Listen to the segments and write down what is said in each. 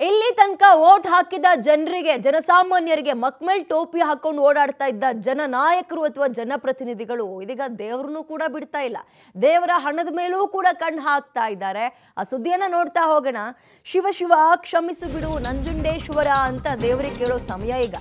ಇಲ್ಲಿ ತನಕ ವೋಟ್ ಹಾಕಿದ ಜನರಿಗೆ ಜನಸಾಮಾನ್ಯರಿಗೆ ಮಕ್ಮೇಲ್ ಟೋಪಿ ಹಾಕೊಂಡು ಓಡಾಡ್ತಾ ಇದ್ದ ಜನನಾಯಕರು ಅಥವಾ ಜನಪ್ರತಿನಿಧಿಗಳು ಇದೀಗ ದೇವ್ರನ್ನೂ ಕೂಡ ಬಿಡ್ತಾ ಇಲ್ಲ ದೇವರ ಹಣದ ಮೇಲೂ ಕೂಡ ಕಣ್ಣು ಹಾಕ್ತಾ ಇದ್ದಾರೆ ಆ ಸುದ್ದಿಯನ್ನ ನೋಡ್ತಾ ಹೋಗೋಣ ಶಿವ ಶಿವ ಕ್ಷಮಿಸು ಬಿಡು ನಂಜುಂಡೇಶ್ವರ ಅಂತ ದೇವರಿಗೆ ಕೇಳೋ ಸಮಯ ಈಗ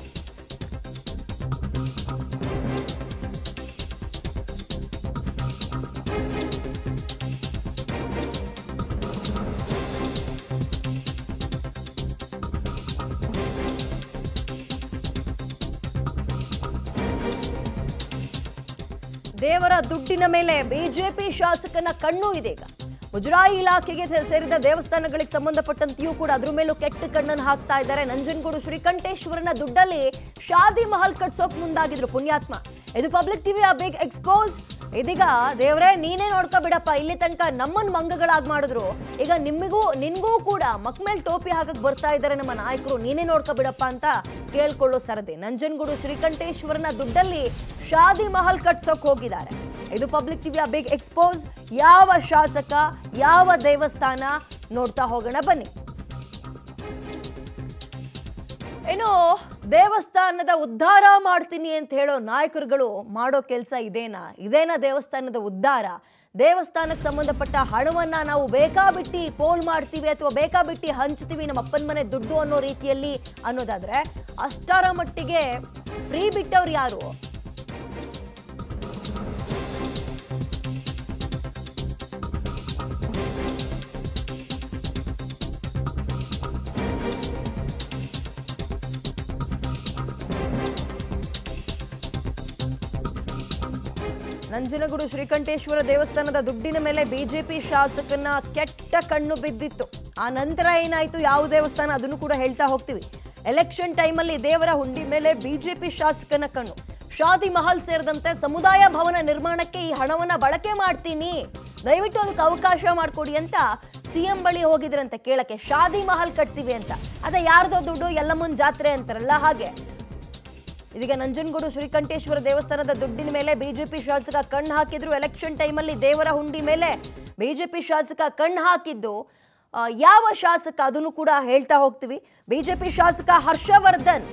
ದೇವರ ದುಡ್ಡಿನ ಮೇಲೆ ಬಿಜೆಪಿ ಶಾಸಕನ ಕಣ್ಣು ಇದೆ ಈಗ ಮುಜರಾಯಿ ಇಲಾಖೆಗೆ ಸೇ- ಸೇರಿದ ದೇವಸ್ಥಾನಗಳಿಗೆ ಸಂಬಂಧಪಟ್ಟಂತೆಯೂ ಕೂಡ ಅದ್ರ ಮೇಲೂ ಕೆಟ್ಟ ಕಣ್ಣನ್ನು ಹಾಕ್ತಾ ಇದ್ದಾರೆ ನಂಜನಗೂಡು ಶ್ರೀಕಂಠೇಶ್ವರನ ದುಡ್ಡಲ್ಲಿ ಶಾದಿ ಮಹಲ್ ಕಟ್ಸೋಕ್ ಮುಂದಾಗಿದ್ರು ಪುಣ್ಯಾತ್ಮ ಇದು ಪಬ್ಲಿಕ್ ಟಿವಿ ಬಿಗ್ ಎಕ್ಸ್ಪೋಸ್ ಇದೀಗ ದೇವರೇ ನೀನೇ ನೋಡ್ಕೊ ಬಿಡಪ್ಪ ಇಲ್ಲಿ ತನಕ ನಮ್ಮನ್ ಮಂಗಗಳಾಗಿ ಮಾಡಿದ್ರು ಈಗ ನಿಮಗೂ ನಿನ್ಗೂ ಕೂಡ ಮಕ್ಮೇಲ್ ಟೋಪಿ ಹಾಕಕ್ ಬರ್ತಾ ಇದ್ದಾರೆ ನಮ್ಮ ನಾಯಕರು ನೀನೇ ನೋಡ್ಕೊ ಬಿಡಪ್ಪ ಅಂತ ಕೇಳ್ಕೊಳ್ಳೋ ಸರದಿ ನಂಜನಗೂಡು ಶ್ರೀಕಂಠೇಶ್ವರನ ದುಡ್ಡಲ್ಲಿ ಶಾದಿ ಮಹಲ್ ಕಟ್ಸೋಕ್ ಹೋಗಿದ್ದಾರೆ ಇದು ಪಬ್ಲಿಕ್ ಟಿವಿಯ ಬಿಗ್ ಎಕ್ಸ್ಪೋಸ್ ಯಾವ ಶಾಸಕ ಯಾವ ದೇವಸ್ಥಾನ ನೋಡ್ತಾ ಹೋಗೋಣ ಬನ್ನಿ ಇನ್ನು ದೇವಸ್ಥಾನದ ಉದ್ಧಾರ ಮಾಡ್ತೀನಿ ಅಂತ ಹೇಳೋ ನಾಯಕರುಗಳು ಮಾಡೋ ಕೆಲಸ ಇದೇನಾ ಇದೇನಾ ದೇವಸ್ಥಾನದ ಉದ್ಧಾರ ದೇವಸ್ಥಾನಕ್ಕೆ ಸಂಬಂಧಪಟ್ಟ ಹಣವನ್ನ ನಾವು ಬೇಕಾಬಿಟ್ಟಿ ಪೋಲ್ ಮಾಡ್ತೀವಿ ಅಥವಾ ಬೇಕಾಬಿಟ್ಟಿ ಹಂಚ್ತೀವಿ ನಮ್ಮ ಅಪ್ಪನ ಮನೆ ದುಡ್ಡು ಅನ್ನೋ ರೀತಿಯಲ್ಲಿ ಅನ್ನೋದಾದ್ರೆ ಅಷ್ಟರ ಮಟ್ಟಿಗೆ ಫ್ರೀ ಬಿಟ್ಟವ್ರು ಯಾರು ನಂಜನಗೂಡು ಶ್ರೀಕಂಠೇಶ್ವರ ದೇವಸ್ಥಾನದ ದುಡ್ಡಿನ ಮೇಲೆ ಬಿಜೆಪಿ ಶಾಸಕನ ಕೆಟ್ಟ ಕಣ್ಣು ಬಿದ್ದಿತ್ತು ಆ ನಂತರ ಏನಾಯ್ತು ಯಾವ ದೇವಸ್ಥಾನ ಅದನ್ನು ಕೂಡ ಹೇಳ್ತಾ ಹೋಗ್ತೀವಿ ಎಲೆಕ್ಷನ್ ಟೈಮಲ್ಲಿ ದೇವರ ಹುಂಡಿ ಮೇಲೆ ಬಿಜೆಪಿ ಶಾಸಕನ ಕಣ್ಣು ಶಾದಿ ಮಹಲ್ ಸೇರಿದಂತೆ ಸಮುದಾಯ ಭವನ ನಿರ್ಮಾಣಕ್ಕೆ ಈ ಹಣವನ್ನ ಬಳಕೆ ಮಾಡ್ತೀನಿ ದಯವಿಟ್ಟು ಅದಕ್ಕೆ ಅವಕಾಶ ಮಾಡಿಕೊಡಿ ಅಂತ ಸಿಎಂ ಬಳಿ ಹೋಗಿದ್ರಂತೆ ಕೇಳಕ್ಕೆ ಶಾದಿ ಮಹಲ್ ಕಟ್ತೀವಿ ಅಂತ ಅದೇ ಯಾರ್ದೋ ದುಡ್ಡು ಎಲ್ಲಮ್ಮನ್ ಜಾತ್ರೆ ಅಂತಾರಲ್ಲ ಹಾಗೆ ಇದೀಗ ನಂಜನಗೂಡು ಶ್ರೀಕಂಠೇಶ್ವರ ದೇವಸ್ಥಾನದ ದುಡ್ಡಿನ ಮೇಲೆ ಬಿಜೆಪಿ ಶಾಸಕ ಕಣ್ಣು ಹಾಕಿದ್ರು ಎಲೆಕ್ಷನ್ ಟೈಮಲ್ಲಿ ದೇವರ ಹುಂಡಿ ಮೇಲೆ ಬಿಜೆಪಿ ಶಾಸಕ ಕಣ್ಣು ಹಾಕಿದ್ದು ಆ, ಯಾವ ಶಾಸಕ ಅದನ್ನು ಕೂಡ ಹೇಳ್ತಾ ಹೋಗ್ತೀವಿ ಬಿಜೆಪಿ ಶಾಸಕ ಹರ್ಷವರ್ಧನ್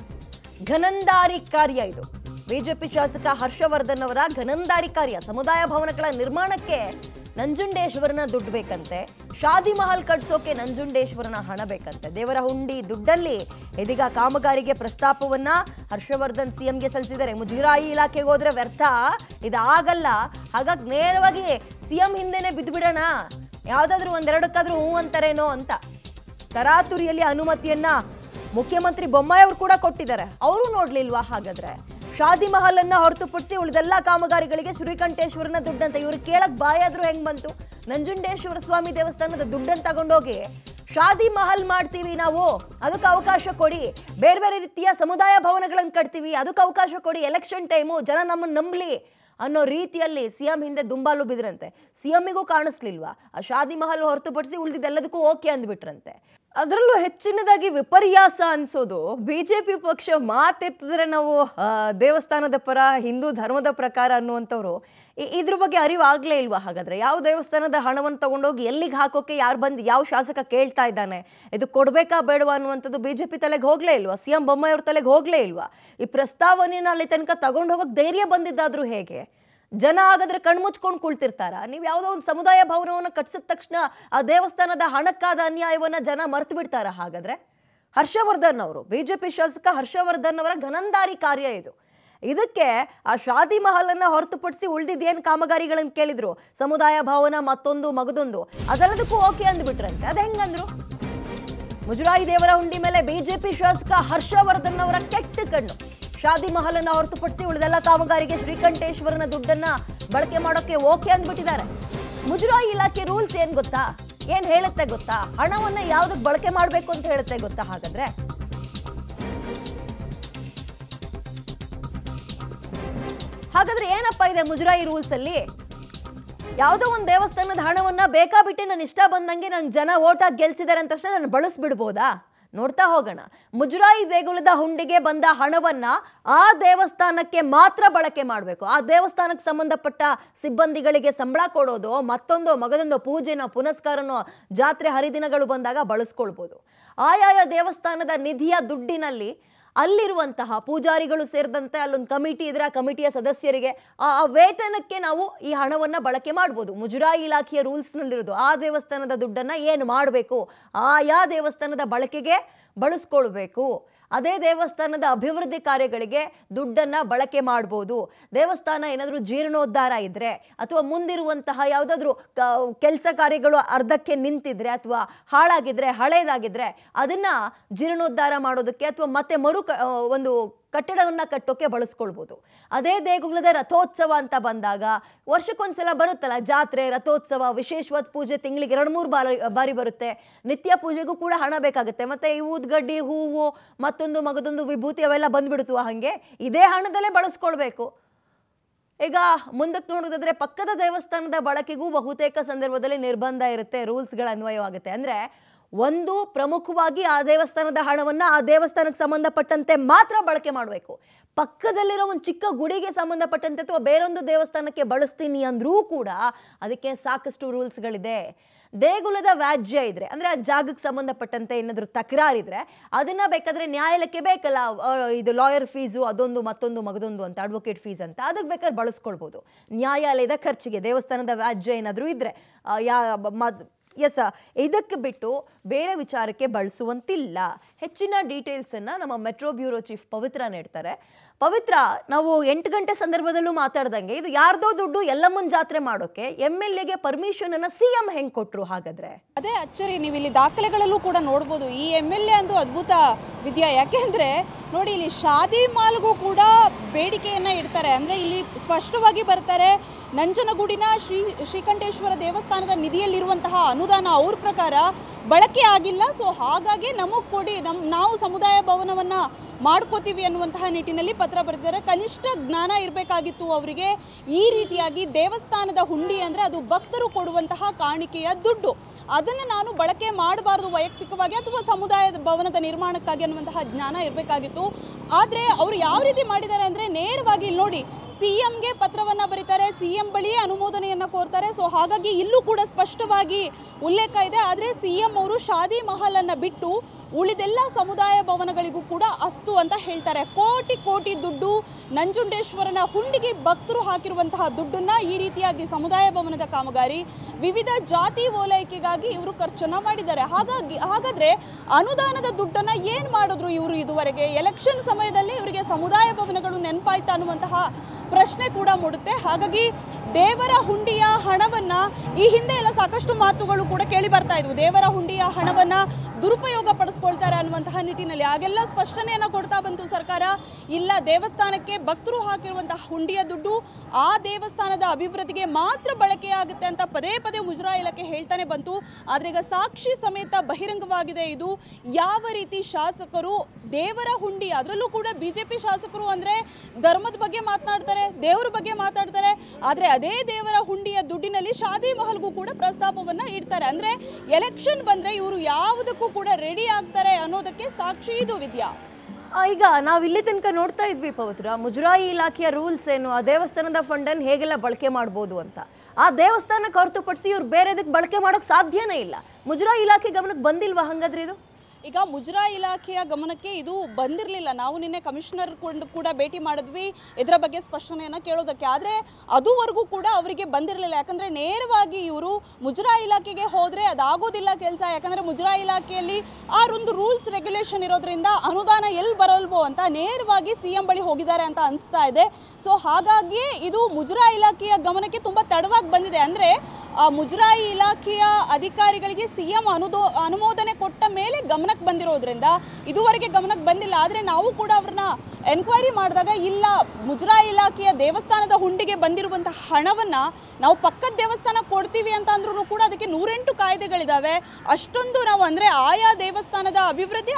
ಘನಂದಾರಿ ಕಾರ್ಯ ಇದು ಬಿಜೆಪಿ ಶಾಸಕ ಹರ್ಷವರ್ಧನ್ ಅವರ ಘನಂದಾರಿ ಕಾರ್ಯ ಸಮುದಾಯ ಭವನಗಳ ನಿರ್ಮಾಣಕ್ಕೆ ನಂಜುಂಡೇಶ್ವರನ ದುಡ್ಡು ಬೇಕಂತೆ ಶಾದಿ ಮಹಲ್ ಕಟ್ಸೋಕೆ ನಂಜುಂಡೇಶ್ವರನ ಹಣ ಬೇಕಂತೆ ದೇವರ ಹುಂಡಿ ದುಡ್ಡಲ್ಲಿ ಇದೀಗ ಕಾಮಗಾರಿಗೆ ಪ್ರಸ್ತಾಪವನ್ನ ಹರ್ಷವರ್ಧನ್ ಸಿಎಂಗೆ ಸಲ್ಲಿಸಿದ್ದಾರೆ ಮುಜರಾಯಿ ಇಲಾಖೆಗೆ ಹೋದ್ರೆ ವ್ಯರ್ಥ ಇದಾಗಲ್ಲ ಹಾಗಾಗಿ ನೇರವಾಗಿ ಸಿಎಂ ಹಿಂದೆನೆ ಬಿದ್ದು ಬಿಡೋಣ ಯಾವ್ದಾದ್ರು ಒಂದೆರಡಕ್ಕಾದ್ರೂ ಹೂ ಅಂತಾರೇನೋ ಅಂತ ತರಾತುರಿಯಲ್ಲಿ ಅನುಮತಿಯನ್ನ ಮುಖ್ಯಮಂತ್ರಿ ಬೊಮ್ಮಾಯಿ ಅವರು ಕೂಡ ಕೊಟ್ಟಿದ್ದಾರೆ ಅವರು ನೋಡ್ಲಿಲ್ವಾ ಹಾಗಾದ್ರೆ ಶಾದಿ ಮಹಲ್ ಅನ್ನ ಹೊರತುಪಡಿಸಿ ಉಳಿದೆಲ್ಲ ಕಾಮಗಾರಿಗಳಿಗೆ ಶ್ರೀಕಂಠೇಶ್ವರನ ದುಡ್ಡಂತ ಇವ್ರು ಕೇಳಕ್ ಬಾಯಾದ್ರೂ ಹೆಂಗ್ ಬಂತು ನಂಜುಂಡೇಶ್ವರ ಸ್ವಾಮಿ ದೇವಸ್ಥಾನದ ದುಡ್ಡನ್ನ ತಗೊಂಡೋಗಿ ಶಾದಿ ಮಹಲ್ ಮಾಡ್ತೀವಿ ನಾವು ಅದಕ್ಕೆ ಅವಕಾಶ ಕೊಡಿ ಬೇರೆ ಬೇರೆ ರೀತಿಯ ಸಮುದಾಯ ಭವನಗಳನ್ನು ಕಟ್ತೀವಿ ಅದಕ್ಕೆ ಅವಕಾಶ ಕೊಡಿ ಎಲೆಕ್ಷನ್ ಟೈಮು ಜನ ನಮ್ಮನ್ನ ನಂಬಲಿ ಅನ್ನೋ ರೀತಿಯಲ್ಲಿ ಸಿಎಂ ಹಿಂದೆ ದುಂಬಾಲು ಬಿದ್ರಂತೆ ಸಿಎಂಮಿಗೂ ಕಾಣಿಸ್ಲಿಲ್ವಾ ಆ ಶಾದಿ ಮಹಲ್ ಹೊರತುಪಡಿಸಿ ಉಳಿದಿದ್ದೆಲ್ಲದಕ್ಕೂ ಓಕೆ ಅಂದ್ಬಿಟ್ರಂತೆ ಅದರಲ್ಲೂ ಹೆಚ್ಚಿನದಾಗಿ ವಿಪರ್ಯಾಸ ಅನ್ಸೋದು ಬಿಜೆಪಿ ಪಕ್ಷ ಮಾತೆತ್ತಿದ್ರೆ ನಾವು ಆ, ದೇವಸ್ಥಾನದ ಪರ ಹಿಂದೂ ಧರ್ಮದ ಪ್ರಕಾರ ಅನ್ನುವಂಥವ್ರು ಇ- ಇದ್ರ ಬಗ್ಗೆ ಅರಿವು ಆಗ್ಲೇ ಇಲ್ವಾ ಹಾಗಾದ್ರೆ ಯಾವ ದೇವಸ್ಥಾನದ ಹಣವನ್ನು ತಗೊಂಡೋಗಿ ಎಲ್ಲಿಗೆ ಹಾಕೋಕೆ ಯಾರು ಬಂದು ಯಾವ ಶಾಸಕ ಕೇಳ್ತಾ ಇದ್ದಾನೆ ಇದು ಕೊಡ್ಬೇಕಾ ಬೇಡವಾ ಅನ್ನುವಂಥದ್ದು ಬಿಜೆಪಿ ತಲೆಗೆ ಹೋಗ್ಲೇ ಇಲ್ವಾ ಸಿ ಎಂ ಬೊಮ್ಮಾಯಿ ಅವ್ರ ತಲೆಗೆ ಹೋಗ್ಲೇ ಇಲ್ವಾ ಈ ಪ್ರಸ್ತಾವನೆಯನ್ನ ಅಲ್ಲಿ ತನಕ ತಗೊಂಡು ಹೋಗೋಕೆ ಧೈರ್ಯ ಬಂದಿದ್ದಾದ್ರೂ ಹೇಗೆ ಜನ ಹಾಗಾದ್ರೆ ಕಣ್ಮುಚ್ಕೊಂಡು ಕುಳ್ತಿರ್ತಾರ ನೀವು ಯಾವುದೋ ಒಂದು ಸಮುದಾಯ ಭವನವನ್ನು ಕಟ್ಸಿದ ತಕ್ಷಣ ಆ ದೇವಸ್ಥಾನದ ಹಣಕ್ಕಾದ ಅನ್ಯಾಯವನ್ನ ಜನ ಮರ್ತು ಬಿಡ್ತಾರ ಹಾಗಾದ್ರೆ ಹರ್ಷವರ್ಧನ್ ಅವರು ಬಿಜೆಪಿ ಶಾಸಕ ಹರ್ಷವರ್ಧನ್ ಅವರ ಘನಂದಾರಿ ಕಾರ್ಯ ಇದು ಇದಕ್ಕೆ ಆ ಶಾದಿ ಮಹಲನ್ನ ಹೊರತುಪಡಿಸಿ ಉಳಿದಿದ್ದೇನು ಕಾಮಗಾರಿಗಳನ್ನು ಕೇಳಿದ್ರು ಸಮುದಾಯ ಭವನ ಮತ್ತೊಂದು ಮಗದೊಂದು ಅದೆಲ್ಲದಕ್ಕೂ ಓಕೆ ಅಂದ್ಬಿಟ್ರಂತೆ ಅದ್ ಹೆಂಗಂದ್ರು ಮುಜರಾಯಿ ದೇವರ ಹುಂಡಿ ಮೇಲೆ ಬಿಜೆಪಿ ಶಾಸಕ ಹರ್ಷವರ್ಧನ್ ಅವರ ಕೆಟ್ಟ ಕಣ್ಣು ಶಾದಿ ಮಹಲನ್ನ ಹೊರತುಪಡಿಸಿ ಉಳಿದೆಲ್ಲ ಕಾಮಗಾರಿಗೆ ಶ್ರೀಕಂಠೇಶ್ವರನ ದುಡ್ಡನ್ನ ಬಳಕೆ ಮಾಡೋಕೆ ಓಕೆ ಅಂದ್ಬಿಟ್ಟಿದ್ದಾರೆ ಮುಜರಾಯಿ ಇಲಾಖೆ ರೂಲ್ಸ್ ಏನ್ ಗೊತ್ತಾ ಏನ್ ಹೇಳುತ್ತೆ ಗೊತ್ತಾ ಹಣವನ್ನ ಯಾವ್ದಕ್ ಬಳಕೆ ಮಾಡ್ಬೇಕು ಅಂತ ಹೇಳುತ್ತೆ ಗೊತ್ತಾ ಹಾಗಾದ್ರೆ ಹಾಗಾದ್ರೆ ಏನಪ್ಪ ಇದೆ ಮುಜರಾಯಿ ರೂಲ್ಸ್ ಅಲ್ಲಿ ಯಾವುದೋ ಒಂದು ದೇವಸ್ಥಾನದ ಹಣವನ್ನ ಬೇಕಾಬಿಟ್ಟು ನಾನು ಇಷ್ಟ ಬಂದಂಗೆ ನಂಗೆ ಜನ ಓಟ್ ಹಾಕಿ ಗೆಲ್ಸಿದ್ದಾರೆ ಅಂತ ತಕ್ಷಣ ನಾನು ಬಳಸ್ಬಿಡ್ಬೋದಾ ನೋಡ್ತಾ ಹೋಗೋಣ ಮುಜರಾಯಿ ದೇಗುಲದ ಹುಂಡಿಗೆ ಬಂದ ಹಣವನ್ನ ಆ ದೇವಸ್ಥಾನಕ್ಕೆ ಮಾತ್ರ ಬಳಕೆ ಮಾಡಬೇಕು ಆ ದೇವಸ್ಥಾನಕ್ಕೆ ಸಂಬಂಧಪಟ್ಟ ಸಿಬ್ಬಂದಿಗಳಿಗೆ ಸಂಬಳ ಕೊಡೋದು ಮತ್ತೊಂದು ಮಗದೊಂದು ಪೂಜೆನೋ ಪುನಸ್ಕಾರನೋ ಜಾತ್ರೆ ಹರಿದಿನಗಳು ಬಂದಾಗ ಬಳಸ್ಕೊಳ್ಬೋದು ಆಯಾಯ ದೇವಸ್ಥಾನದ ನಿಧಿಯ ದುಡ್ಡಿನಲ್ಲಿ ಅಲ್ಲಿರುವಂತಹ ಪೂಜಾರಿಗಳು ಸೇರಿದಂತೆ ಅಲ್ಲೊಂದು ಕಮಿಟಿ ಇದ್ರೆ ಆ ಕಮಿಟಿಯ ಸದಸ್ಯರಿಗೆ ಆ ಆ ವೇತನಕ್ಕೆ ನಾವು ಈ ಹಣವನ್ನು ಬಳಕೆ ಮಾಡ್ಬೋದು ಮುಜರಾಯಿ ಇಲಾಖೆಯ ರೂಲ್ಸ್ನಲ್ಲಿರೋದು ಆ ದೇವಸ್ಥಾನದ ದುಡ್ಡನ್ನು ಏನು ಮಾಡಬೇಕು ಆಯಾ ದೇವಸ್ಥಾನದ ಬಳಕೆಗೆ ಬಳಸ್ಕೊಳ್ಬೇಕು ಅದೇ ದೇವಸ್ಥಾನದ ಅಭಿವೃದ್ಧಿ ಕಾರ್ಯಗಳಿಗೆ ದುಡ್ಡನ್ನು ಬಳಕೆ ಮಾಡ್ಬೋದು ದೇವಸ್ಥಾನ ಏನಾದರೂ ಜೀರ್ಣೋದ್ಧಾರ ಇದ್ದರೆ ಅಥವಾ ಮುಂದಿರುವಂತಹ ಯಾವುದಾದ್ರೂ ಕೆಲಸ ಕಾರ್ಯಗಳು ಅರ್ಧಕ್ಕೆ ನಿಂತಿದ್ರೆ ಅಥವಾ ಹಾಳಾಗಿದ್ರೆ ಹಳೇದಾಗಿದ್ರೆ ಅದನ್ನು ಜೀರ್ಣೋದ್ಧಾರ ಮಾಡೋದಕ್ಕೆ ಅಥವಾ ಮತ್ತೆ ಮರು ಕ- ಆ, ಒಂದು ಕಟ್ಟಡವನ್ನು ಕಟ್ಟೋಕೆ ಬಳಸ್ಕೊಳ್ಬೋದು ಅದೇ ದೇಗುಲದ ರಥೋತ್ಸವ ಅಂತ ಬಂದಾಗ ವರ್ಷಕ್ಕೊಂದ್ಸಲ ಬರುತ್ತಲ್ಲ ಜಾತ್ರೆ ರಥೋತ್ಸವ ವಿಶೇಷವಾದ ಪೂಜೆ ತಿಂಗಳಿಗೆ ಎರಡು ಮೂರು ಬಾರಿ ಬಾರಿ ಬರುತ್ತೆ ನಿತ್ಯ ಪೂಜೆಗೂ ಕೂಡ ಹಣ ಬೇಕಾಗುತ್ತೆ ಮತ್ತೆ ಈ ಊದ್ಗಡ್ಡಿ ಹೂವು ಮತ್ತೊಂದು ಮಗದೊಂದು ವಿಭೂತಿ ಅವೆಲ್ಲ ಬಂದ್ಬಿಡ್ತು ಹಾಗೆ ಇದೇ ಹಣದಲ್ಲೇ ಬಳಸ್ಕೊಳ್ಬೇಕು ಈಗ ಮುಂದಕ್ಕೆ ನೋಡೋದಾದ್ರೆ ಪಕ್ಕದ ದೇವಸ್ಥಾನದ ಬಳಕೆಗೂ ಬಹುತೇಕ ಸಂದರ್ಭದಲ್ಲಿ ನಿರ್ಬಂಧ ಇರುತ್ತೆ ರೂಲ್ಸ್ಗಳ ಅನ್ವಯವಾಗುತ್ತೆ ಅಂದ್ರೆ ಒಂದು ಪ್ರಮುಖವಾಗಿ ಆ ದೇವಸ್ಥಾನದ ಹಣವನ್ನ ಆ ದೇವಸ್ಥಾನಕ್ಕೆ ಸಂಬಂಧಪಟ್ಟಂತೆ ಮಾತ್ರ ಬಳಕೆ ಮಾಡಬೇಕು ಪಕ್ಕದಲ್ಲಿರೋ ಒಂದು ಚಿಕ್ಕ ಗುಡಿಗೆ ಸಂಬಂಧಪಟ್ಟಂತೆ ಅಥವಾ ಬೇರೊಂದು ದೇವಸ್ಥಾನಕ್ಕೆ ಬಳಸ್ತೀನಿ ಅಂದ್ರೂ ಕೂಡ ಅದಕ್ಕೆ ಸಾಕಷ್ಟು ರೂಲ್ಸ್ಗಳಿದೆ ದೇಗುಲದ ವ್ಯಾಜ್ಯ ಇದ್ರೆ ಅಂದ್ರೆ ಆ ಜಾಗಕ್ಕೆ ಸಂಬಂಧಪಟ್ಟಂತೆ ಏನಾದರೂ ತಕರಾರಿದ್ರೆ ಅದನ್ನ ಬೇಕಾದ್ರೆ ನ್ಯಾಯಾಲಯಕ್ಕೆ ಬೇಕಲ್ಲ ಆ, ಇದು ಲಾಯರ್ ಫೀಸು ಅದೊಂದು ಮತ್ತೊಂದು ಮಗದೊಂದು ಅಂತ ಅಡ್ವೊಕೇಟ್ ಫೀಸ್ ಅಂತ ಅದಕ್ಕೆ ಬೇಕಾದ್ರೆ ಬಳಸ್ಕೊಳ್ಬೋದು ನ್ಯಾಯಾಲಯದ ಖರ್ಚಿಗೆ ದೇವಸ್ಥಾನದ ವ್ಯಾಜ್ಯ ಏನಾದರೂ ಇದ್ರೆ ಆ, ಯಾ ಮದ್ ಎಸ್ ಇದಕ್ಕೆ ಬಿಟ್ಟು ಬೇರೆ ವಿಚಾರಕ್ಕೆ ಬಳಸುವಂತಿಲ್ಲ ಹೆಚ್ಚಿನ ಡೀಟೇಲ್ಸನ್ನು ನಮ್ಮ ಮೆಟ್ರೋ ಬ್ಯೂರೋ ಚೀಫ್ ಪವಿತ್ರ ನೀಡ್ತಾರೆ ಪವಿತ್ರ ನಾವು ಎಂಟು ಗಂಟೆ ಸಂದರ್ಭದಲ್ಲೂ ಮಾತಾಡ್ದಂಗೆ ಇದು ಯಾರ್ದೋ ದುಡ್ಡು ಎಲ್ಲಮ್ಮನ ಜಾತ್ರೆ ಮಾಡೋಕೆ ಎಮ್ ಎಲ್ ಎಗೆ ಪರ್ಮಿಷನ್ ಅನ್ನ ಸಿ ಎಂ ಹೆಂಗ್ ಕೊಟ್ರು ಹಾಗಾದ್ರೆ ಅದೇ ಅಚ್ಚರಿ ನೀವು ಇಲ್ಲಿ ದಾಖಲೆಗಳಲ್ಲೂ ಕೂಡ ನೋಡ್ಬೋದು ಈ ಎಮ್ ಎಲ್ ಎ ಅಂದು ಅದ್ಭುತ ವಿದ್ಯಾ ಯಾಕೆಂದ್ರೆ ನೋಡಿ ಇಲ್ಲಿ ಶಾದಿ ಮಾಲ್ಗೂ ಕೂಡ ಬೇಡಿಕೆಯನ್ನ ಇಡ್ತಾರೆ ಅಂದ್ರೆ ಇಲ್ಲಿ ಸ್ಪಷ್ಟವಾಗಿ ಬರ್ತಾರೆ ನಂಜನಗೂಡಿನ ಶ್ರೀ ಶ್ರೀಕಂಠೇಶ್ವರ ದೇವಸ್ಥಾನದ ನಿಧಿಯಲ್ಲಿರುವಂತಹ ಅನುದಾನ ಅವ್ರ ಪ್ರಕಾರ ಬಳಕೆ ಆಗಿಲ್ಲ ಸೊ ಹಾಗಾಗಿ ನಮಗೆ ಕೊಡಿ ನಮ್ ನಾವು ಸಮುದಾಯ ಭವನವನ್ನ ಮಾಡ್ಕೋತೀವಿ ಅನ್ನುವಂತಹ ನಿಟ್ಟಿನಲ್ಲಿ ಪತ್ರ ಬರೆದಿದ್ದಾರೆ ಕನಿಷ್ಠ ಜ್ಞಾನ ಇರಬೇಕಾಗಿತ್ತು ಅವರಿಗೆ ಈ ರೀತಿಯಾಗಿ ದೇವಸ್ಥಾನದ ಹುಂಡಿ ಅಂದರೆ ಅದು ಭಕ್ತರು ಕೊಡುವಂತಹ ಕಾಣಿಕೆಯ ದುಡ್ಡು ಅದನ್ನು ನಾನು ಬಳಕೆ ಮಾಡಬಾರ್ದು ವೈಯಕ್ತಿಕವಾಗಿ ಅಥವಾ ಸಮುದಾಯದ ಭವನದ ನಿರ್ಮಾಣಕ್ಕಾಗಿ ಅನ್ನುವಂತಹ ಜ್ಞಾನ ಇರಬೇಕಾಗಿತ್ತು ಆದರೆ ಅವರು ಯಾವ ರೀತಿ ಮಾಡಿದ್ದಾರೆ ಅಂದರೆ ನೇರವಾಗಿ ಇಲ್ಲಿ ನೋಡಿ ಸಿ ಎಂಗೆ ಪತ್ರವನ್ನ ಬರೀತಾರೆ ಸಿ ಎಂ ಬಳಿಯೇ ಅನುಮೋದನೆಯನ್ನ ಕೋರ್ತಾರೆ ಸೊ ಹಾಗಾಗಿ ಇಲ್ಲೂ ಕೂಡ ಸ್ಪಷ್ಟವಾಗಿ ಉಲ್ಲೇಖ ಇದೆ ಆದರೆ ಸಿ ಎಂ ಅವರು ಶಾದಿ ಮಹಲ್ ಅನ್ನ ಬಿಟ್ಟು ಉಳಿದೆಲ್ಲ ಸಮುದಾಯ ಭವನಗಳಿಗೂ ಕೂಡ ಅಸ್ತು ಅಂತ ಹೇಳ್ತಾರೆ ಕೋಟಿ ಕೋಟಿ ದುಡ್ಡು ನಂಜುಂಡೇಶ್ವರನ ಹುಂಡಿಗೆ ಭಕ್ತರು ಹಾಕಿರುವಂತಹ ದುಡ್ಡನ್ನ ಈ ರೀತಿಯಾಗಿ ಸಮುದಾಯ ಭವನದ ಕಾಮಗಾರಿ ವಿವಿಧ ಜಾತಿ ಓಲೈಕೆಗಾಗಿ ಇವರು ಖರ್ಚನ್ನ ಮಾಡಿದ್ದಾರೆ ಹಾಗಾಗಿ ಹಾಗಾದ್ರೆ ಅನುದಾನದ ದುಡ್ಡನ್ನ ಏನ್ ಮಾಡಿದ್ರು ಇವರು ಇದುವರೆಗೆ ಎಲೆಕ್ಷನ್ ಸಮಯದಲ್ಲಿ ಇವರಿಗೆ ಸಮುದಾಯ ಭವನಗಳು ನೆನಪಾಯ್ತಾ ಅನ್ನುವಂತಹ ಪ್ರಶ್ನೆ ಕೂಡ ಮೂಡುತ್ತೆ ಹಾಗಾಗಿ ದೇವರ ಹುಂಡಿಯ ಹಣವನ್ನ ಈ ಹಿಂದೆ ಎಲ್ಲ ಸಾಕಷ್ಟು ಮಾತುಗಳು ಕೂಡ ಕೇಳಿ ಬರ್ತಾ ಇದ್ವು ದೇವರ ಹುಂಡಿಯ ಹಣವನ್ನ ದುರುಪಯೋಗ ಪಡಿಸ್ಕೊಳ್ತಾರೆ ಅನ್ನುವಂತಹ ನಿಟ್ಟಿನಲ್ಲಿ ಆಗೆಲ್ಲ ಸ್ಪಷ್ಟನೆಯನ್ನ ಕೊಡ್ತಾ ಬಂತು ಸರ್ಕಾರ ಇಲ್ಲ ದೇವಸ್ಥಾನಕ್ಕೆ ಭಕ್ತರು ಹಾಕಿರುವಂತಹ ಹುಂಡಿಯ ದುಡ್ಡು ಆ ದೇವಸ್ಥಾನದ ಅಭಿವೃದ್ಧಿಗೆ ಮಾತ್ರ ಬಳಕೆಯಾಗುತ್ತೆ ಅಂತ ಪದೇ ಪದೇ ಮುಜರಾಯಿ ಇಲಾಖೆ ಹೇಳ್ತಾನೆ ಬಂತು ಆದ್ರೆ ಈಗ ಸಾಕ್ಷಿ ಸಮೇತ ಬಹಿರಂಗವಾಗಿದೆ ಇದು ಯಾವ ರೀತಿ ಶಾಸಕರು ದೇವರ ಹುಂಡಿ ಅದರಲ್ಲೂ ಕೂಡ ಬಿಜೆಪಿ ಶಾಸಕರು ಅಂದ್ರೆ ಧರ್ಮದ ಬಗ್ಗೆ ಮಾತನಾಡ್ತಾರೆ ದೇವರ ಬಗ್ಗೆ ಮಾತಾಡ್ತಾರೆ ಆದ್ರೆ ಅದೇ ದೇವರ ಹುಂಡಿಯ ದುಡ್ಡಿನಲ್ಲಿ ಶಾದಿ ಮಹಲ್ಗೂ ಕೂಡ ಪ್ರಸ್ತಾಪವನ್ನ ಇಡ್ತಾರೆ ಅಂದ್ರೆ ಎಲೆಕ್ಷನ್ ಬಂದ್ರೆ ಇವರು ಯಾವುದಕ್ಕೂ ಕೂಡ ರೆಡಿ ಆಗ್ತಾರೆ ಅನ್ನೋದಕ್ಕೆ ಸಾಕ್ಷಿ ಇದು ವಿದ್ಯಾ ಆ, ಈಗ ನಾವು ಇಲ್ಲಿ ತನಕ ನೋಡ್ತಾ ಇದ್ವಿ ಪವಿತ್ರ ಮುಜರಾಯಿ ಇಲಾಖೆಯ ರೂಲ್ಸ್ ಏನು ಆ ದೇವಸ್ಥಾನದ ಫಂಡನ್ನು ಹೇಗೆಲ್ಲ ಬಳಕೆ ಮಾಡ್ಬೋದು ಅಂತ ಆ ದೇವಸ್ಥಾನಕ್ಕೆ ಹೊರತುಪಡಿಸಿ ಇವ್ರು ಬೇರೆದಕ್ಕೆ ಬಳಕೆ ಮಾಡೋಕೆ ಸಾಧ್ಯನೇ ಇಲ್ಲ ಮುಜರಾಯಿ ಇಲಾಖೆ ಗಮನಕ್ಕೆ ಬಂದಿಲ್ವಾ ಹಂಗಾದ್ರೆ ಇದು ಈಗ ಮುಜರಾಯಿ ಇಲಾಖೆಯ ಗಮನಕ್ಕೆ ಇದು ಬಂದಿರಲಿಲ್ಲ ನಾವು ನಿನ್ನೆ ಕಮಿಷನರ್ ಕೊಂಡು ಕೂಡ ಭೇಟಿ ಮಾಡಿದ್ವಿ ಇದರ ಬಗ್ಗೆ ಸ್ಪಷ್ಟನೆಯನ್ನು ಕೇಳೋದಕ್ಕೆ ಆದರೆ ಅದುವರೆಗೂ ಕೂಡ ಅವರಿಗೆ ಬಂದಿರಲಿಲ್ಲ ಯಾಕಂದರೆ ನೇರವಾಗಿ ಇವರು ಮುಜರಾಯಿ ಇಲಾಖೆಗೆ ಹೋದರೆ ಅದಾಗೋದಿಲ್ಲ ಕೆಲಸ ಯಾಕಂದರೆ ಮುಜರಾಯಿ ಇಲಾಖೆಯಲ್ಲಿ ಆರೊಂದು ರೂಲ್ಸ್ ರೆಗ್ಯುಲೇಷನ್ ಇರೋದ್ರಿಂದ ಅನುದಾನ ಎಲ್ಲಿ ಬರಲ್ವೋ ಅಂತ ನೇರವಾಗಿ ಸಿ ಎಂ ಬಳಿ ಹೋಗಿದ್ದಾರೆ ಅಂತ ಅನಿಸ್ತಾ ಇದೆ ಸೊ ಹಾಗಾಗಿ ಇದು ಮುಜರಾಯಿ ಇಲಾಖೆಯ ಗಮನಕ್ಕೆ ತುಂಬ ತಡವಾಗಿ ಬಂದಿದೆ ಅಂದರೆ ಆ ಮುಜರಾಯಿ ಇಲಾಖೆಯ ಅಧಿಕಾರಿಗಳಿಗೆ ಸಿ ಎಂ ಅನುದೋ ಅನುಮೋದನೆ ಕೊಟ್ಟ ಮೇಲೆ ಗಮನಕ್ಕೆ ಬಂದಿರೋದ್ರಿಂದ ಇದುವರೆಗೆ ಗಮನಕ್ಕೆ ಬಂದಿಲ್ಲ ಆದರೆ ನಾವು ಕೂಡ ಅವ್ರನ್ನ ಎನ್ಕ್ವೈರಿ ಮಾಡಿದಾಗ ಇಲ್ಲ ಮುಜರಾಯಿ ಇಲಾಖೆಯ ದೇವಸ್ಥಾನದ ಹುಂಡಿಗೆ ಬಂದಿರುವಂತಹ ಹಣವನ್ನ ನಾವು ಪಕ್ಕದ ದೇವಸ್ಥಾನ ಕೊಡ್ತೀವಿ ಅಂತ ಅಂದ್ರೂ ಕೂಡ ಅದಕ್ಕೆ ನೂರೆಂಟು ಕಾಯ್ದೆಗಳಿದಾವೆ ಅಷ್ಟೊಂದು ನಾವು ಅಂದ್ರೆ ಆಯಾ ದೇವಸ್ಥಾನದ ಅಭಿವೃದ್ಧಿ ಆಯಾ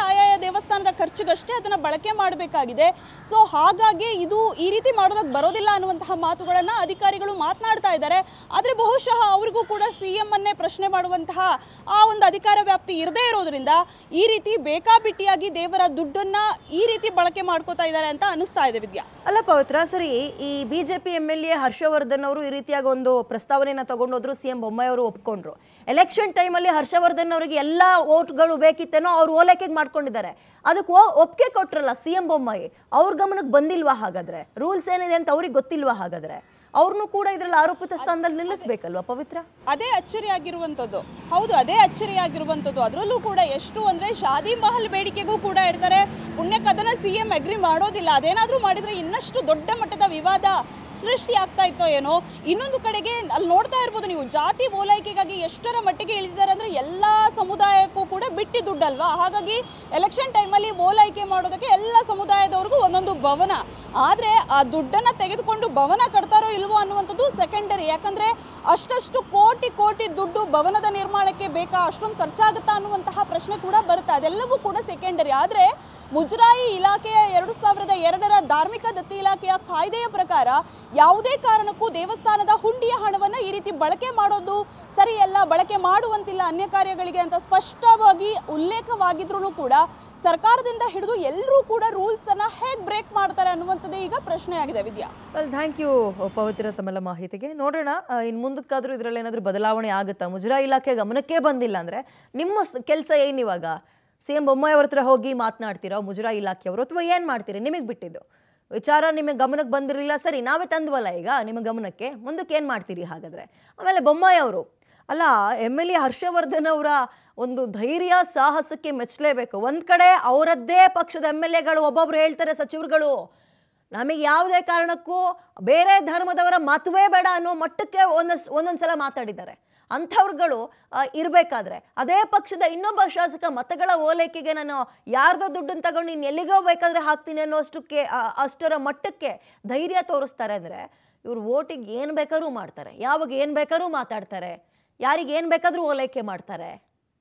ದೇವಸ್ಥಾನದ ಖರ್ಚಿಗಷ್ಟೇ ಅದನ್ನ ಬಳಕೆ ಮಾಡಬೇಕಾಗಿದೆ ಸೊ ಹಾಗಾಗಿ ಇದು ಈ ರೀತಿ ಮಾಡೋದಕ್ಕೆ ಬರೋದಿಲ್ಲ ಅನ್ನುವಂತಹ ಮಾತುಗಳನ್ನ ಅಧಿಕಾರಿಗಳು ಮಾತನಾಡ್ತಾ ಇದ್ದಾರೆ ಆದರೆ ಬಹುಶಃ ಅವರಿಗೂ ಕೂಡ ಸಿ ಎಂ ಅನ್ನೇ ಪ್ರಶ್ನೆ ಮಾಡುವಂತಹ ಆ ಒಂದು ಅಧಿಕಾರ ವ್ಯಾಪ್ತಿ ಇರದೇ ಇರೋದ್ರಿಂದ ಈ ರೀತಿ ಬೇಕಾಬಿಟ್ಟಿಯಾಗಿ ದೇವರ ದುಡ್ಡನ್ನ ಈ ರೀತಿ ಬಳಕೆ ಮಾಡ್ಕೋತಾ ಇದ್ದಾರೆ ಅಂತ ಅನಿಸ್ತಾ ಇದೆ ವಿದ್ಯಾ ಅಲ್ಲ ಪವಿತ್ರ ಸರಿ ಈ BJP M L A Harshavardhan ಅವರು ಈ ರೀತಿಯಾಗಿ ಒಂದು ಪ್ರಸ್ತಾವನೆಯನ್ನ ತಗೊಂಡೋದ್ರು ಸಿ ಎಂ ಬೊಮ್ಮಾಯಿ ಅವರು ಒಪ್ಕೊಂಡ್ರು ಎಲೆಕ್ಷನ್ ಟೈಮಲ್ಲಿ ಹರ್ಷವರ್ಧನ್ ಅವರಿಗೆ ಎಲ್ಲ ಓಟ್ಗಳು ಬೇಕಿತ್ತೇನೋ ಅವ್ರು ಓಲೈಕೆಗೆ ಮಾಡ್ಕೊಂಡಿದ್ದಾರೆ ಅದಕ್ಕೆ ಒಪ್ಪಿಗೆ ಕೊಟ್ರಲ್ಲ ಸಿ ಎಂ ಬೊಮ್ಮಾಯಿ ಅವ್ರ ಗಮನಕ್ಕೆ ಬಂದಿಲ್ವಾ ಹಾಗಾದ್ರೆ ರೂಲ್ಸ್ ಏನಿದೆ ಅಂತ ಅವ್ರಿಗೆ ಗೊತ್ತಿಲ್ವಾ ಹಾಗಾದ್ರೆ ಅವ್ರನ್ನೂ ಕೂಡ ಇದ್ರಲ್ಲಿ ಆರೋಪಿತ ಸ್ಥಾನದಲ್ಲಿ ನಿಲ್ಲಿಸ್ಬೇಕಲ್ವಾ ಪವಿತ್ರ ಅದೇ ಅಚ್ಚರಿ ಆಗಿರುವಂಥದ್ದು ಹೌದು ಅದೇ ಅಚ್ಚರಿ ಆಗಿರುವಂಥದ್ದು ಅದರಲ್ಲೂ ಕೂಡ ಎಷ್ಟು ಅಂದರೆ ಶಾದಿ ಮಹಲ್ ಬೇಡಿಕೆಗೂ ಕೂಡ ಇರ್ತಾರೆ ಪುಣ್ಯಕ್ಕೆ ಅದನ್ನು ಸಿ ಎಂ ಅಗ್ರಿ ಮಾಡೋದಿಲ್ಲ ಅದೇನಾದರೂ ಮಾಡಿದರೆ ಇನ್ನಷ್ಟು ದೊಡ್ಡ ಮಟ್ಟದ ವಿವಾದ ಸೃಷ್ಟಿ ಆಗ್ತಾ ಇತ್ತೋ ಏನೋ ಇನ್ನೊಂದು ಕಡೆಗೆ ಅಲ್ಲಿ ನೋಡ್ತಾ ಇರ್ಬೋದು ನೀವು ಜಾತಿ ಓಲೈಕೆಗಾಗಿ ಎಷ್ಟರ ಮಟ್ಟಿಗೆ ಇಳಿದಿದ್ದಾರೆ ಅಂದರೆ ಎಲ್ಲ ಸಮುದಾಯಕ್ಕೂ ಕೂಡ ಬಿಟ್ಟಿ ದುಡ್ಡಲ್ವಾ ಹಾಗಾಗಿ ಎಲೆಕ್ಷನ್ ಟೈಮಲ್ಲಿ ಓಲೈಕೆ ಮಾಡೋದಕ್ಕೆ ಎಲ್ಲ ಸಮುದಾಯದವ್ರಿಗೂ ಒಂದೊಂದು ಭವನ ಆದರೆ ಆ ದುಡ್ಡನ್ನು ತೆಗೆದುಕೊಂಡು ಭವನ ಕಟ್ತಾರೋ ಇಲ್ವೋ ಅನ್ನುವಂಥದ್ದು ಸೆಕೆಂಡರಿ ಯಾಕಂದರೆ ಅಷ್ಟಷ್ಟು ಕೋಟಿ ಕೋಟಿ ದುಡ್ಡು ಭವನದ ನಿರ್ಮಾಣಕ್ಕೆ ಬೇಕಾ ಅಷ್ಟೊಂದು ಖರ್ಚಾಗುತ್ತಾ ಅನ್ನುವಂತಹ ಪ್ರಶ್ನೆ ಕೂಡ ಬರುತ್ತೆ ಅದೆಲ್ಲವೂ ಕೂಡ ಸೆಕೆಂಡರಿ ಆದರೆ ಮುಜರಾಯಿ ಇಲಾಖೆಯ ಎರಡು ಸಾವಿರದ ಎರಡರ ಧಾರ್ಮಿಕ ದತ್ತಿ ಇಲಾಖೆಯ ಕಾಯ್ದೆಯ ಪ್ರಕಾರ ಯಾವುದೇ ಕಾರಣಕ್ಕೂ ದೇವಸ್ಥಾನದ ಹುಂಡಿಯ ಹಣವನ್ನು ಈ ರೀತಿ ಬಳಕೆ ಮಾಡೋದು ಸರಿಯಲ್ಲ ಬಳಕೆ ಮಾಡುವಂತಿಲ್ಲ ಅನ್ಯ ಕಾರ್ಯಗಳಿಗೆ ಅಂತ ಸ್ಪಷ್ಟವಾಗಿ ಉಲ್ಲೇಖವಾಗಿದ್ರೂ ಕೂಡ ಸರ್ಕಾರದಿಂದ ಹಿಡಿದು ಎಲ್ಲರೂ ಕೂಡ ರೂಲ್ಸ್ ಅನ್ನ ಹೇಗೆ ಬ್ರೇಕ್ ಮಾಡ್ತಾರೆ ಅನ್ನುವಂಥದ್ದು ಈಗ ಪ್ರಶ್ನೆ ಆಗಿದೆ Vidya well thank you Pavithra ತಮ್ಮೆಲ್ಲ ಮಾಹಿತಿಗೆ ನೋಡೋಣ ಇನ್ನು ಮುಂದಕ್ಕಾದ್ರೂ ಇದರಲ್ಲಿ ಏನಾದರೂ ಬದಲಾವಣೆ ಆಗುತ್ತಾ ಮುಜರಾಯಿ ಇಲಾಖೆ ಗಮನಕ್ಕೆ ಬಂದಿಲ್ಲ ಅಂದರೆ ನಿಮ್ಮ ಕೆಲಸ ಏನಿವಾಗ ಸಿ ಎಂ ಬೊಮ್ಮಾಯಿ ಅವ್ರ ಹತ್ರ ಹೋಗಿ ಮಾತನಾಡ್ತೀರಾ ಮುಜರಾಯಿ ಇಲಾಖೆಯವರು ಅಥವಾ ಏನು ಮಾಡ್ತೀರಿ ನಿಮಗೆ ಬಿಟ್ಟಿದ್ದು ವಿಚಾರ ನಿಮಗೆ ಗಮನಕ್ಕೆ ಬಂದಿರಲಿಲ್ಲ ಸರಿ ನಾವೇ ತಂದ್ವಲ್ಲ ಈಗ ನಿಮ್ಮ ಗಮನಕ್ಕೆ ಮುಂದಕ್ಕೆ ಏನು ಮಾಡ್ತೀರಿ ಹಾಗಾದರೆ ಆಮೇಲೆ ಬೊಮ್ಮಾಯಿ ಅವರು ಅಲ್ಲ ಎಮ್ ಎಲ್ ಎ ಹರ್ಷವರ್ಧನ್ ಅವರ ಒಂದು ಧೈರ್ಯ ಸಾಹಸಕ್ಕೆ ಮೆಚ್ಚಲೇಬೇಕು ಒಂದು ಕಡೆ ಅವರದ್ದೇ ಪಕ್ಷದ ಎಮ್ ಎಲ್ ಎಗಳು ಒಬ್ಬೊಬ್ರು ಹೇಳ್ತಾರೆ ಸಚಿವರುಗಳು ನಮಗೆ ಯಾವುದೇ ಕಾರಣಕ್ಕೂ ಬೇರೆ ಧರ್ಮದವರ ಮತವೇ ಬೇಡ ಅನ್ನೋ ಮಟ್ಟಕ್ಕೆ ಒಂದೊಂದು ಒಂದೊಂದು ಸಲ ಮಾತಾಡಿದ್ದಾರೆ ಅಂಥವ್ರುಗಳು ಇರಬೇಕಾದ್ರೆ ಅದೇ ಪಕ್ಷದ ಇನ್ನೊಬ್ಬ ಶಾಸಕ ಮತಗಳ ಓಲೈಕೆಗೆ ನಾನು ಯಾರ್ದೋ ದುಡ್ಡನ್ನು ತಗೊಂಡು ಇನ್ನು ಎಲ್ಲಿಗೋ ಬೇಕಾದ್ರೆ ಹಾಕ್ತೀನಿ ಅನ್ನೋ ಅಷ್ಟಕ್ಕೆ ಆ, ಅಷ್ಟರ ಮಟ್ಟಕ್ಕೆ ಧೈರ್ಯ ತೋರಿಸ್ತಾರೆ ಅಂದರೆ ಇವ್ರು ವೋಟಿಗೆ ಏನು ಬೇಕಾದ್ರೂ ಮಾಡ್ತಾರೆ ಯಾವಾಗ ಏನು ಬೇಕಾದ್ರೂ ಮಾತಾಡ್ತಾರೆ ಯಾರಿಗೆ ಏನು ಬೇಕಾದ್ರೂ ಓಲೈಕೆ ಮಾಡ್ತಾರೆ